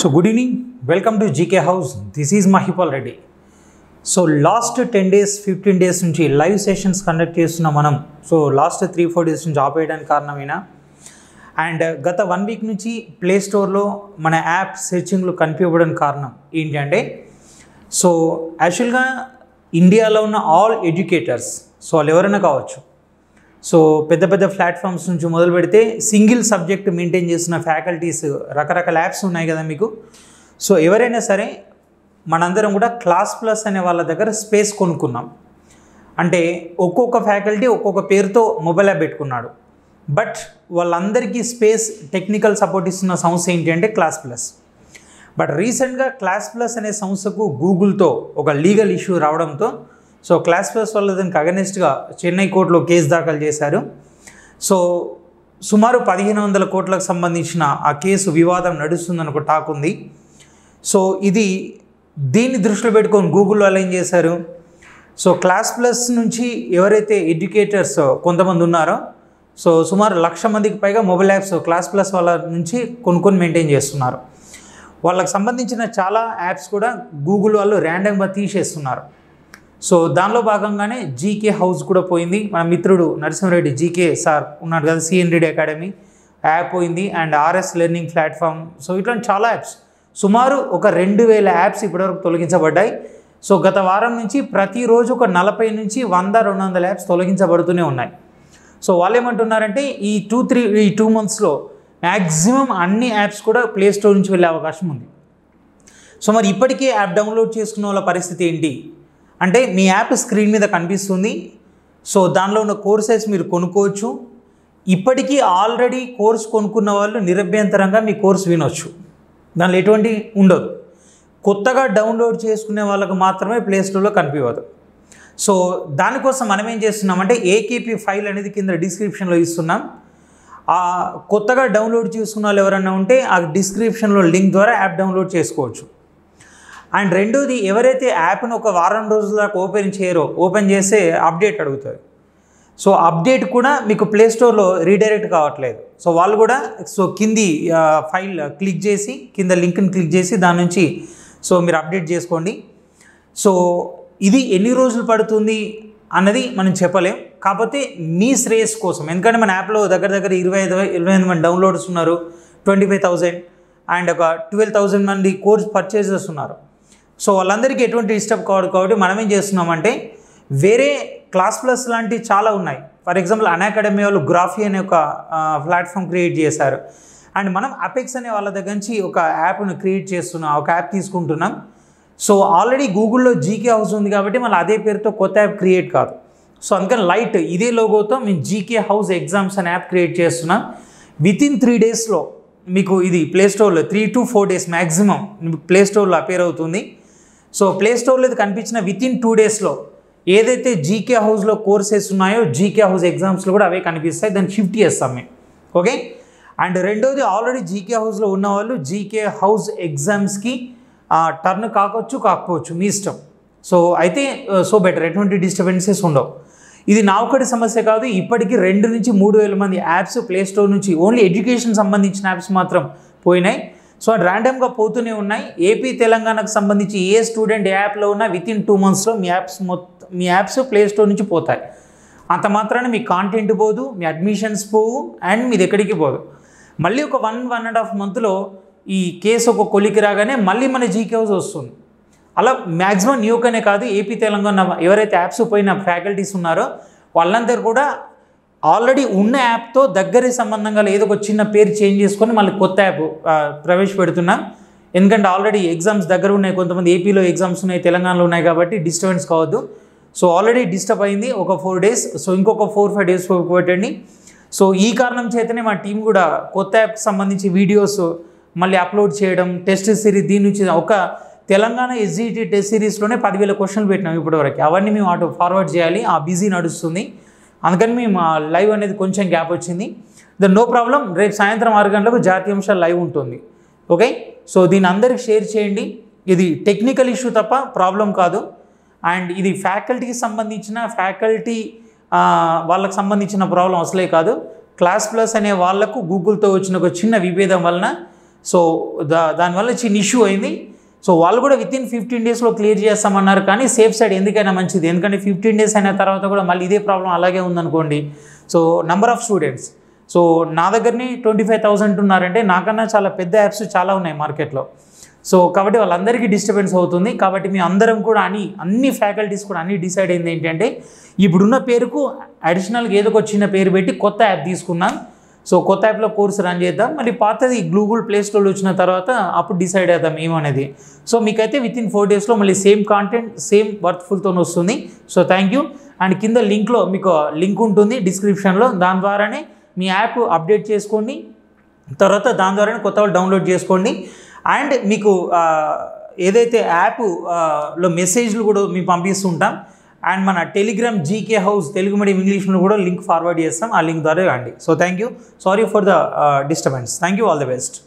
so good evening welcome to GK house this is Mahipal Reddy so last ten days fifteen days నుంచి live sessions conduct చేస్తున్నాం మనం so last three four days నుంచి ఆపేయడానికి కారణమైనా and గత one week నుంచి play స్టోర్లో మన యాప్ సెర్చింగ్లు కనిపించడానికి కారణం ఏంటి అంటే సో యాక్చువల్గా ఇండియాలో ఉన్న ఆల్ ఎడ్యుకేటర్స్ సో వాళ్ళు ఎవరైనా కావచ్చు సో పెద్ద పెద్ద ప్లాట్ఫామ్స్ నుంచి మొదలు పెడితే సింగిల్ సబ్జెక్ట్ మెయింటైన్ చేస్తున్న ఫ్యాకల్టీస్ రకరకాల యాప్స్ ఉన్నాయి కదా మీకు సో ఎవరైనా సరే మనందరం కూడా క్లాస్ ప్లస్ అనే వాళ్ళ దగ్గర స్పేస్ కొనుక్కున్నాం అంటే ఒక్కొక్క ఫ్యాకల్టీ ఒక్కొక్క పేరుతో మొబైల్ యాప్ పెట్టుకున్నాడు బట్ వాళ్ళందరికీ స్పేస్ టెక్నికల్ సపోర్ట్ ఇస్తున్న సంస్థ ఏంటి అంటే క్లాస్ ప్లస్ బట్ రీసెంట్గా క్లాస్ ప్లస్ అనే సంస్థకు గూగుల్తో ఒక లీగల్ ఇష్యూ రావడంతో సో క్లాస్ ప్లస్ వాళ్ళు దానికి అగనెస్ట్గా చెన్నై కోర్టులో కేసు దాఖలు చేశారు సో సుమారు పదిహేను వందల కోట్లకు సంబంధించిన ఆ కేసు వివాదం నడుస్తుందని ఒక టాక్ ఉంది సో ఇది దీన్ని దృష్టిలో పెట్టుకొని గూగుల్ వాళ్ళు ఏం చేశారు సో క్లాస్ ప్లస్ నుంచి ఎవరైతే ఎడ్యుకేటర్స్ కొంతమంది ఉన్నారో సో సుమారు లక్ష మందికి పైగా మొబైల్ యాప్స్ క్లాస్ ప్లస్ వాళ్ళ నుంచి కొనుక్కొని మెయింటైన్ చేస్తున్నారు వాళ్ళకి సంబంధించిన చాలా యాప్స్ కూడా గూగుల్ వాళ్ళు ర్యాండమ్గా తీసేస్తున్నారు సో దానిలో భాగంగానే జీకే హౌస్ కూడా పోయింది మన మిత్రుడు నరసింహారెడ్డి జీకే సార్ ఉన్నాడు కదా సిఎన్ రెడ్డి అకాడమీ యాప్ పోయింది and RS learning platform so ఇట్లాంటి చాలా యాప్స్ సుమారు ఒక రెండు వేల యాప్స్ ఇప్పటివరకు తొలగించబడ్డాయి సో గత వారం నుంచి ప్రతిరోజు ఒక నలభై నుంచి వంద రెండు వందల యాప్స్ తొలగించబడుతూనే ఉన్నాయి సో వాళ్ళు ఏమంటున్నారంటే ఈ టూ త్రీ ఈ టూ మంత్స్లో మ్యాక్సిమం అన్ని యాప్స్ కూడా ప్లే స్టోర్ నుంచి వెళ్ళే అవకాశం ఉంది సో మరి ఇప్పటికే యాప్ డౌన్లోడ్ చేసుకున్న వాళ్ళ పరిస్థితి ఏంటి అంటే మీ యాప్ స్క్రీన్ మీద కనిపిస్తుంది సో దానిలో ఉన్న కోర్సెస్ మీరు కొనుక్కోవచ్చు ఇప్పటికీ ఆల్రెడీ కోర్స్ కొనుక్కున్న వాళ్ళు నిరభ్యంతరంగా మీ కోర్స్ వినొచ్చు దానిలో ఎటువంటి ఉండదు కొత్తగా డౌన్లోడ్ చేసుకునే వాళ్ళకు మాత్రమే ప్లే స్టోర్లో కనిపించదు సో దానికోసం మనం ఏం చేస్తున్నామంటే ఏకేపీ ఫైల్ అనేది కింద డిస్క్రిప్షన్లో ఇస్తున్నాం ఆ కొత్తగా డౌన్లోడ్ చేసుకున్న వాళ్ళు ఎవరైనా ఉంటే ఆ డిస్క్రిప్షన్లో లింక్ ద్వారా యాప్ డౌన్లోడ్ చేసుకోవచ్చు అండ్ రెండోది ఎవరైతే యాప్ను ఒక వారం రోజుల దాకా ఓపెన్ చేయరో ఓపెన్ చేస్తే అప్డేట్ అడుగుతుంది సో అప్డేట్ కూడా మీకు ప్లే స్టోర్లో రీడైరెక్ట్ కావట్లేదు సో వాళ్ళు కూడా సో కింది ఫైల్ క్లిక్ చేసి కింద లింక్ని క్లిక్ చేసి దాని నుంచి సో మీరు అప్డేట్ చేసుకోండి సో ఇది ఎన్ని రోజులు పడుతుంది అన్నది మనం చెప్పలేం కాకపోతే మీ శ్రేయస్ కోసం ఎందుకంటే మన యాప్లో దగ్గర దగ్గర ఇరవై ఐదు ఇరవై ఐదు మంది డౌన్లోడ్స్ ఉన్నారు ట్వంటీ ఫైవ్ థౌజండ్ అండ్ ఒక ట్వెల్వ్ థౌజండ్ మంది కోర్స్ పర్చేజెస్ ఉన్నారు సో వాళ్ళందరికీ ఎటువంటి డిస్టర్బ్ కావదు కాబట్టి మనం ఏం చేస్తున్నామంటే వేరే క్లాస్ ప్లస్ లాంటివి చాలా ఉన్నాయి ఫర్ ఎగ్జాంపుల్ అన్ అకాడమీ వాళ్ళు గ్రాఫీ అనే ఒక ప్లాట్ఫామ్ క్రియేట్ చేశారు అండ్ మనం అపెక్స్ అనే వాళ్ళ దగ్గర నుంచి ఒక యాప్ను క్రియేట్ చేస్తున్నాం ఒక యాప్ తీసుకుంటున్నాం సో ఆల్రెడీ గూగుల్లో జీకే హౌస్ ఉంది కాబట్టి మళ్ళీ అదే పేరుతో కొత్త యాప్ క్రియేట్ కాదు సో అందుకని లైట్ ఇదే లోగోతో మేము జీకే హౌస్ ఎగ్జామ్స్ అనే యాప్ క్రియేట్ చేస్తున్నాం విత్ ఇన్ త్రీ డేస్లో మీకు ఇది ప్లే స్టోర్లో three to four days maximum play స్టోర్లో అపేర్ అవుతుంది సో ప్లే స్టోర్లో ఇది కనిపించిన విత్ ఇన్ టూ డేస్లో ఏదైతే జీకే హౌస్లో కోర్సెస్ ఉన్నాయో జీకే హౌస్ ఎగ్జామ్స్లో కూడా అవే కనిపిస్తాయి దాన్ని షిఫ్ట్ చేస్తాం మేము ఓకే అండ్ రెండోది ఆల్రెడీ జీకే హౌస్లో ఉన్న వాళ్ళు జీకే హౌస్ ఎగ్జామ్స్కి టర్న్ కాకొచ్చు కాకపోవచ్చు మీ ఇష్టం సో అయితే సో బెటర్ ఎటువంటి డిస్టర్బెన్సెస్ ఉండవు ఇది నా ఒక్కటి సమస్య కాదు ఇప్పటికీ రెండు నుంచి మూడు వేల మంది యాప్స్ ప్లే స్టోర్ నుంచి ఓన్లీ ఎడ్యుకేషన్ సంబంధించిన యాప్స్ మాత్రం పోయినాయి సో ర్యాండమ్గా పోతూనే ఉన్నాయి ఏపీ తెలంగాణకు సంబంధించి ఏ స్టూడెంట్ యాప్లో ఉన్నా విత్ ఇన్ టూ మంత్స్లో మీ యాప్స్ మొత్తం మీ యాప్స్ ప్లే స్టోర్ నుంచి పోతాయి అంత మాత్రాన మీ కాంటెంట్ పోదు మీ అడ్మిషన్స్ పోవు అండ్ మీది ఎక్కడికి పోదు మళ్ళీ ఒక వన్ వన్ అండ్ హాఫ్ మంత్లో ఈ కేసు ఒక కొలికి రాగానే మళ్ళీ మన జీకే హౌస్ వస్తుంది అలా మ్యాక్సిమం న్యూకనే కాదు ఏపీ తెలంగాణ ఎవరైతే యాప్స్ పోయిన ఫ్యాకల్టీస్ ఉన్నారో వాళ్ళందరూ కూడా ఆల్రెడీ ఉన్న యాప్తో దగ్గరి సంబంధంగా ఏదో ఒక చిన్న పేరు చేంజ్ చేసుకొని మళ్ళీ కొత్త యాప్ ప్రవేశపెడుతున్నాం ఎందుకంటే ఆల్రెడీ ఎగ్జామ్స్ దగ్గర ఉన్నాయి కొంతమంది ఏపీలో ఎగ్జామ్స్ ఉన్నాయి తెలంగాణలో ఉన్నాయి కాబట్టి డిస్టర్బెన్స్ కావద్దు సో ఆల్రెడీ డిస్టర్బ్ అయింది ఒక ఫోర్ డేస్ సో ఇంకొక ఫోర్ ఫైవ్ డేస్ పెట్టండి సో ఈ కారణం చేతనే మా టీం కూడా కొత్త యాప్కి సంబంధించి వీడియోస్ మళ్ళీ అప్లోడ్ చేయడం టెస్ట్ సిరీస్ దీని నుంచి ఒక తెలంగాణ ఎస్జిటి టెస్ట్ సిరీస్లోనే పదివేల క్వశ్చన్లు పెట్టినాం ఇప్పటివరకు అవన్నీ మేము అటు ఫార్వర్డ్ చేయాలి ఆ బిజీ నడుస్తుంది అందుకని మేము లైవ్ అనేది కొంచెం గ్యాప్ వచ్చింది ద నో ప్రాబ్లం రేపు సాయంత్రం ఆరు గంటలకు జాతీయ అంశాలు లైవ్ ఉంటుంది ఓకే సో దీన్ని అందరికి షేర్ చేయండి ఇది టెక్నికల్ ఇష్యూ తప్ప ప్రాబ్లం కాదు అండ్ ఇది ఫ్యాకల్టీకి సంబంధించిన ఫ్యాకల్టీ వాళ్ళకి సంబంధించిన ప్రాబ్లం అసలే కాదు క్లాస్ ప్లస్ అనే వాళ్ళకు గూగుల్తో వచ్చిన ఒక చిన్న విభేదం వలన సో దా దానివల్ల చిన్న ఇష్యూ అయింది సో వాళ్ళు కూడా విత్ ఇన్ ఫిఫ్టీన్ డేస్లో క్లియర్ చేస్తామన్నారు కానీ సేఫ్ సైడ్ ఎందుకైనా మంచిది ఎందుకంటే ఫిఫ్టీన్ డేస్ అయిన తర్వాత కూడా మళ్ళీ ఇదే ప్రాబ్లం అలాగే ఉందనుకోండి so number of students so నా దగ్గరని ట్వంటీ ఫైవ్ థౌసండ్ ఉన్నారంటే నాకన్నా చాలా పెద్ద యాప్స్ చాలా ఉన్నాయి మార్కెట్లో సో కాబట్టి వాళ్ళందరికీ డిస్టర్బెన్స్ అవుతుంది కాబట్టి మీ అందరం కూడా అని అన్ని ఫ్యాకల్టీస్ కూడా అన్ని డిసైడ్ అయింది ఏంటంటే ఇప్పుడున్న పేరుకు అడిషనల్గా ఏదో ఒక చిన్న పేరు పెట్టి కొత్త యాప్ తీసుకున్నాం సో కొత్త యాప్లో కోర్స్ రన్ చేద్దాం మళ్ళీ పాతది గూగుల్ ప్లే స్టోర్లో వచ్చిన తర్వాత అప్పుడు డిసైడ్ అవుతాం ఏమనేది సో మీకైతే విత్ ఇన్ ఫోర్ డేస్లో మళ్ళీ సేమ్ కాంటెంట్ సేమ్ వర్త్ఫుల్తో వస్తుంది సో థ్యాంక్ యూ అండ్ కింద లింక్లో మీకు లింక్ ఉంటుంది డిస్క్రిప్షన్లో దాని ద్వారానే మీ యాప్ అప్డేట్ చేసుకోండి తర్వాత దాని ద్వారానే కొత్త వాళ్ళు డౌన్లోడ్ చేసుకోండి అండ్ మీకు ఆ, ఏదైతే యాప్ ఆ, లో మెసేజ్లు కూడా మేము పంపిస్తుంటాం అండ్ మన Telegram GK house Telugu medium ఇంగ్లీష్లో కూడా లింక్ ఫార్వర్డ్ చేస్తాం ఆ లింక్ ద్వారా రండి so thank you sorry for the disturbance thank you all the best